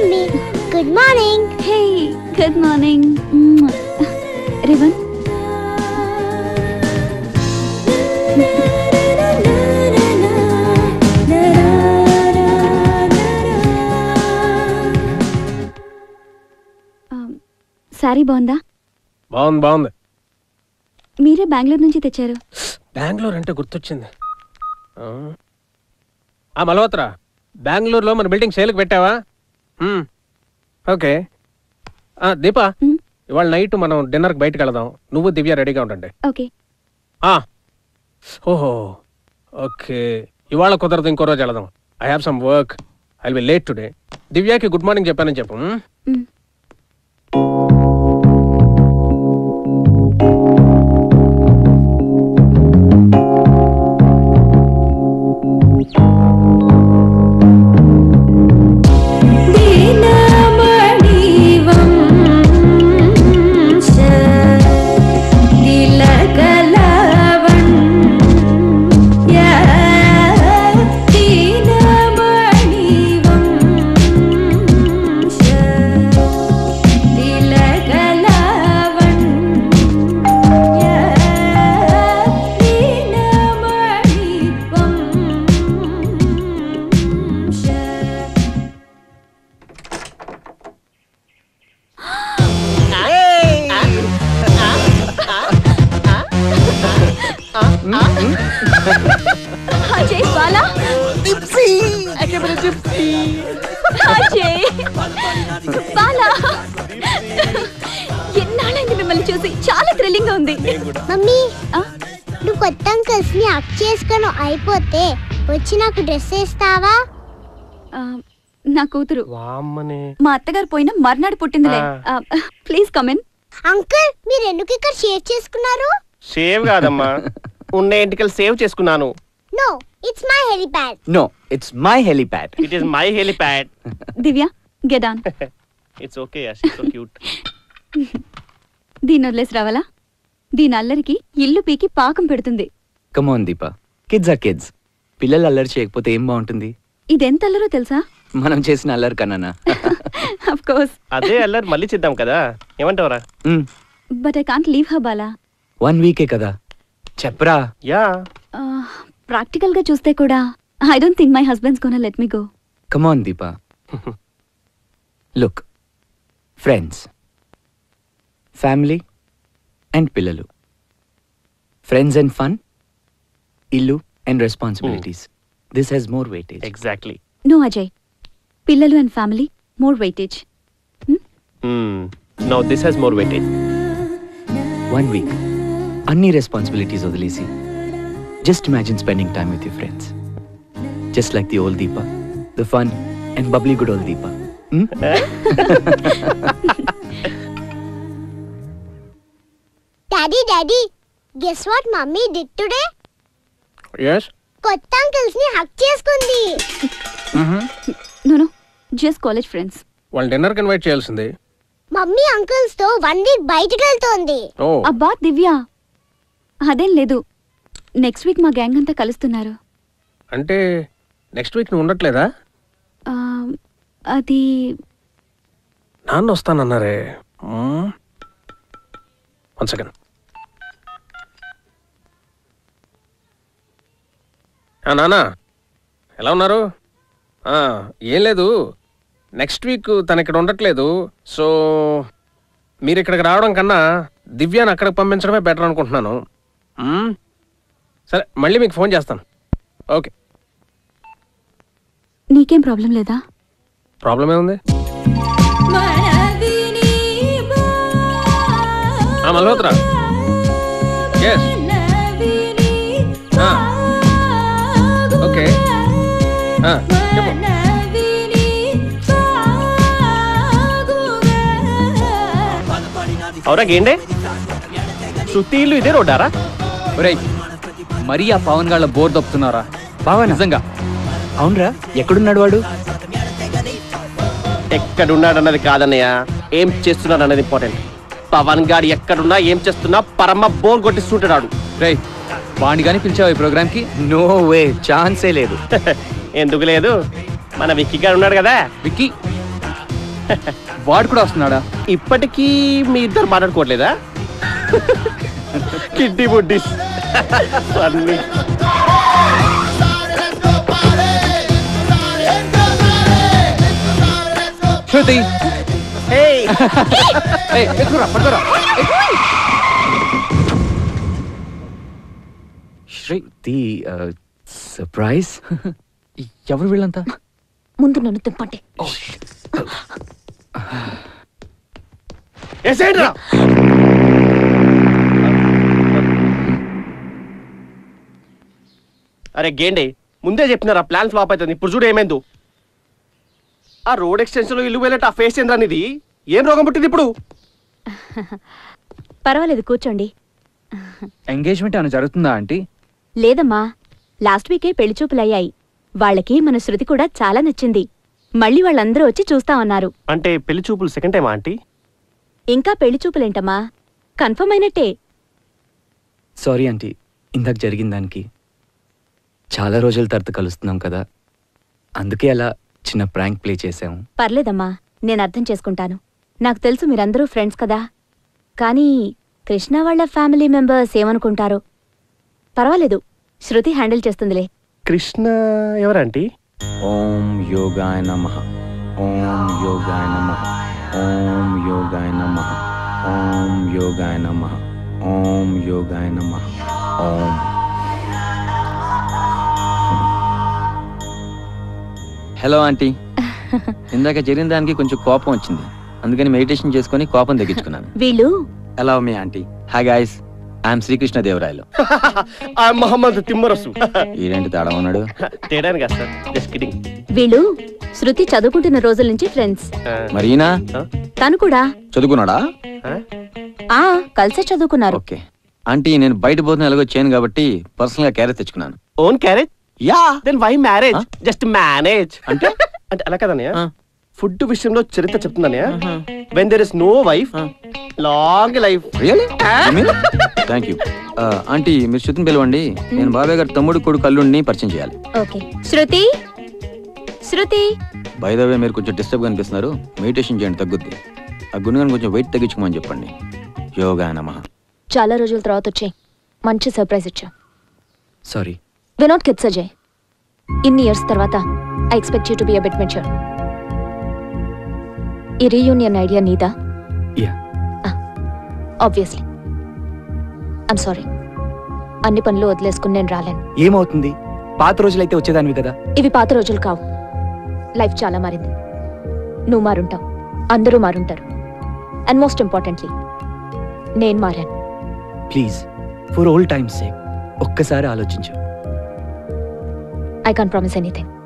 Mummy good morning hey good morning రివన్ sorry బాగుందా బాగుంది బాగుంది మీరే బెంగళూరు నుంచి తెచ్చారు బెంగళూరు అంటే గుర్తొచ్చింది ఆ. ఆ మలవత్రా బెంగళూరులో మన బిల్డింగ్ సేల్కి పెట్టావా మ్మ్. ఓకే ఆ, దీపా మ్మ్. ఇవాళ నైట్ మనం డిన్నర్కి బయటకు వెళదాం నువ్వు దివ్య రెడీగా ఉండండి ఓకే ఆ. ఓహో ఓకే ఇవాళ కుదరదు ఇంకో రోజు వెళదాం I have some work I will late today దివ్యాకి గుడ్ మార్నింగ్ చెప్పానని చెప్పు మ్మ్? మ్. అజయ్ బాలా అజయ్ బాలా ఎన్నాళ్ళైంది మిమ్మల్ని చూసి చాలా థ్రిల్లింగ్ గా ఉంది మమ్మీ ఆ? నువ్వు కొత్త అంకల్స్ ని అక్ చేసుకొని అయిపోతే వచ్చి నాకు డ్రెస్ వేస్తావా ఆ, నా కూతురు వామ్మని మా అత్తగారు పోయిన మర్నాడు పుట్టిందిలే ఆ. ప్లీజ్ కమెన్ అంకుల్ మీరు ఎందుకు ఇక్కడ షేర్ చేసుకున్నారు సేవ్ కాదమ్మా ఉన్న ఎంటికలు సేవ్ చేసుకున్నాను no it's my helipad No, it's my helipad. It is my helipad Divya get on it's okay so cute దీన్ని వదిలేసి రావాలా దీని అల్లరికి ఇల్లు పీకి పాకం పెడుతుంది Come on, Deepa. Kids are kids. పిల్లలు అల్లరి చేయకపోతే ఏం బాగుంటుంది ఇదెంత అల్లరో తెలుసా మనం చేసిన అల్లరి కన్నా అఫ్ కోర్స్ అదే అల్లరి మళ్ళీ చేద్దాం కదా ఏమంటావరా but I can't leave her Bala one వీకే కదా చెప్పరా యా ప్రాక్టికల్ గా చూస్తే కూడా I don't think my husband's gonna let me go come on Deepa look friends family and పిల్లలు ఫ్రెండ్స్ అండ్ ఫన్ ఇల్లు and responsibilities this has more weightage exactly no Ajay పిల్లలు and family more weightage no this has more weightage one week అన్ని responsibilities వదిలేసి just imagine spending time with you friends just like the old Deepa the fun and bubbly good old Deepa daddy daddy guess what mummy did today yes కొత్త uncles ని hack చేసుకుంది no no just college friends వాళ్ళు డిన్నర్కి invite చేయాల్సింది mummy uncles తో one week బయటకు వెళ్తోంది ఓ అబ్బా దివ్య అదేం లేదు నెక్స్ట్ వీక్ మా గ్యాంగ్ అంతా కలుస్తున్నారు అంటే నెక్స్ట్ వీక్ నువ్వు ఉండట్లేదా ఆ, అది నాన్న వస్తానన్నారే వన్ సెకండ్ నాన్న ఎలా ఉన్నారు ఆ, ఏం లేదు నెక్స్ట్ వీక్ తను ఇక్కడ ఉండట్లేదు సో మీరు ఇక్కడికి రావడం కన్నా దివ్యాని అక్కడికి పంపించడమే బెటర్ అనుకుంటున్నాను మ్మ్? సరే మళ్ళీ మీకు ఫోన్ చేస్తాను ఓకే నీకేం ప్రాబ్లం లేదా ప్రాబ్లం ఏముంది ఆ, మల్హోత్రా ఎస్ ఓకే ఆ, చెప్పు అవురా గేండే శృతి ఇల్లు ఇదే రోడ్డారా ఒరేయ్ మరీ ఆ పవన్ గాళ్ళ బోర్ దప్పుతున్నారా బావా నిజంగా అవునరా ఎక్కడున్నాడు వాడు ఎక్కడున్నాడన్నది కాదన్నయ్య ఏం చేస్తున్నాడు అన్నది ఇంపార్టెంట్ పవన్ గాడు ఎక్కడున్నా ఏం చేస్తున్నా పరమ బోర్ కొట్టి సూటడాడు రేయ్ వాణ్ణి కానీ పిలిచావు ఈ ప్రోగ్రామ్కి నో వే ఛాన్సే లేదు ఎందుకు లేదు మన విక్కీ గారు ఉన్నాడు కదా విక్కీ వాడు కూడా వస్తున్నాడా ఇప్పటికీ మీ ఇద్దరు మాట్లాడుకోవట్లేదా కిడ్డీ బుడ్డిస్ అన్ని శృతి Hey! ఏయ్, ఎక్కురా, పట్టుకోరా. శ్రీ ది సర్ప్రైజ్ ఎవరు వీళ్ళంతా ముందు నన్ను తిప్పండి వేసేయండిరా. అరే గేండి ముందే చెప్పినారా ప్లాన్ ఫ్లాప్ అవుతుంది ఇప్పుడు చూడు ఏమైందో ఆ రోడ్ ఎక్స్టెన్షన్ లో ఇల్లు వెళ్ళట ఆ ఫేస్ ఏంద్రా ఇది ఏం రోగం పుట్టింది ఇప్పుడు పర్వాలేదు కూర్చోండి ఎంగేజ్మెంట్ ఏమైనా జరుగుతుందా ఆంటీ లేదమ్మా లాస్ట్ వీకే పెళ్లి చూపులయ్యాయి వాళ్ళకి మన శృతి కూడా చాలా నచ్చింది మళ్ళీ వాళ్ళందరూ వచ్చి చూస్తామన్నారు అంటే పెళ్లి చూపులు సెకండ్ టైం ఆంటీ ఇంకా పెళ్లి చూపులేంటమ్మా కన్ఫర్మ్ అయినట్టే సారీ ఆంటీ ఇందాక జరిగిన దానికి చాలా రోజుల తర్వాత కలుస్తున్నాం కదా అందుకే అలా చిన్న ప్రాంక్ ప్లే చేసాం పర్లేదమ్మా నేను అర్థం చేసుకుంటాను నాకు తెలుసు మీరందరూ ఫ్రెండ్స్ కదా కానీ కృష్ణ వాళ్ళ ఫ్యామిలీ మెంబర్స్ ఏమనుకుంటారో పర్వాలేదు శృతి హ్యాండిల్ చేస్తుందిలే కృష్ణ ఎవరంటీ ఓం యోగాయ నమ ఓం యోగాయ నమ ఓం యోగాయ నమ ఓం యోగాయ నమ ఓం యోగాయ నమ ఓం హలో ఆంటీ ఇందాక జరిగిన దానికి కొంచెం కోపం వచ్చింది అందుకని మెడిటేషన్ చేసుకొని కోపం తగ్గించుకున్నాను వీళ్ళు ఎలా మీ aunty hi guys I'm Srikrishna Devarayalu ఆ మహమ్మద్ తిమ్మరసు ఈడేంటి తేడా ఉన్నాడు తేడాను కదా సార్ జస్ట్ కిడింగ్ వీళ్ళు శృతి చదువుకుంటున్న రోజుల నుంచి ఫ్రెండ్స్ మరి ఈయన తను కూడా చదువుకున్నాడా ఆ కలిసే చదువుకున్నారు ఓకే ఆంటీ నేను బయట పోతున్న ఎలాగో చేయను కాబట్టి పర్సనల్ గా క్యారెట్ తెచ్చుకున్నాను own carriage yeah then why marriage just manage అంటే అంటే అలా కదన్నయ్య ఆ. ఫుడ్ విషయంలో చరిత్ర చెప్తుందన్నయ్య when there is no wife long life really thank you aunty మీరు శృతిని పిలవండి నేను బాబాయ్ గారు తమ్ముడు కొడుకు అల్లుడిని పరిచయం చేయాలి okay Shruti Shruti by the way మీరు కొంచెం డిస్టర్బ్ అనిపిస్తున్నారు మెడిటేషన్ చేయండి తగ్గుద్ది ఆ గుణగాని కొంచెం వెయిట్ తగ్గించుకోమని చెప్పండి యోగా నమ చాలా రోజుల తర్వాత వచ్చాయి మంచి సర్ప్రైజ్ ఇచ్చా సారీ వినోద్ కిడ్స్ అజయ్ ఇన్ని ఇయర్స్ తర్వాత I expect you to be a bit mature ఈ రీయూనియన్ ఐడియా నీదా యా ఆబ్వియస్లీ ఐమ్ సారీ అన్ని పనులు వదిలేసుకుని నేను రాలేను ఏమవుతుంది పాత రోజులైతే వచ్చేదానివి కదా ఇవి పాత రోజులు కావు లైఫ్ చాలా మారింది నువ్వు మారుంటావు అందరూ మారుంటారు అండ్ మోస్ట్ ఇంపార్టెంట్లీ నేను మారాను please for old times sake ఒక్కసారి ఆలోచించు ఐ కాన్ ప్రామిస్ ఎనీథింగ్